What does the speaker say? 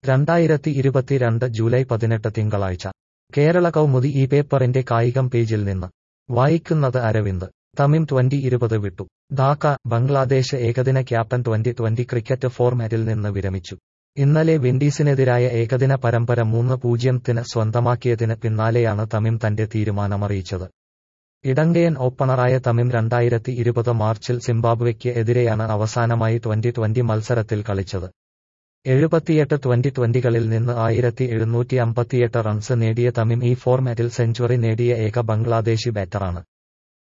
രണ്ടായിരത്തി ഇരുപത്തിരണ്ട് ജൂലൈ പതിനെട്ട് തിങ്കളാഴ്ച കേരള കൗമുദി ഈ പേപ്പറിന്റെ കായികം പേജിൽ നിന്ന് വായിക്കുന്നത് അരവിന്ദ് തമിം ട്വന്റി ഇരുപത് വിട്ടു ധാക്ക ബംഗ്ലാദേശ് ഏകദിന ക്യാപ്റ്റൻ ട്വന്റി ട്വന്റി ക്രിക്കറ്റ് ഫോർമാറ്റിൽ നിന്ന് വിരമിച്ചു ഇന്നലെ വിൻഡീസിനെതിരായ ഏകദിന പരമ്പര മൂന്ന് പൂജ്യത്തിന് സ്വന്തമാക്കിയതിന് പിന്നാലെയാണ് തമിം തന്റെ തീരുമാനമറിയിച്ചത് ഇടങ്കയൻ ഓപ്പണറായ തമിം രണ്ടായിരത്തി ഇരുപത് മാർച്ചിൽ സിംബാബ്വെയ്ക്ക് എതിരെയാണ് അവസാനമായി ട്വന്റി ട്വന്റി മത്സരത്തിൽ കളിച്ചത് എഴുപത്തിയെട്ട് ട്വന്റി ട്വന്റികളിൽ നിന്ന് ആയിരത്തി എഴുന്നൂറ്റി അമ്പത്തിയെട്ട് റൺസ് നേടിയ തമിം ഈ ഫോർമാറ്റിൽ സെഞ്ചുറി നേടിയ ഏക ബംഗ്ലാദേശി ബാറ്ററാണ്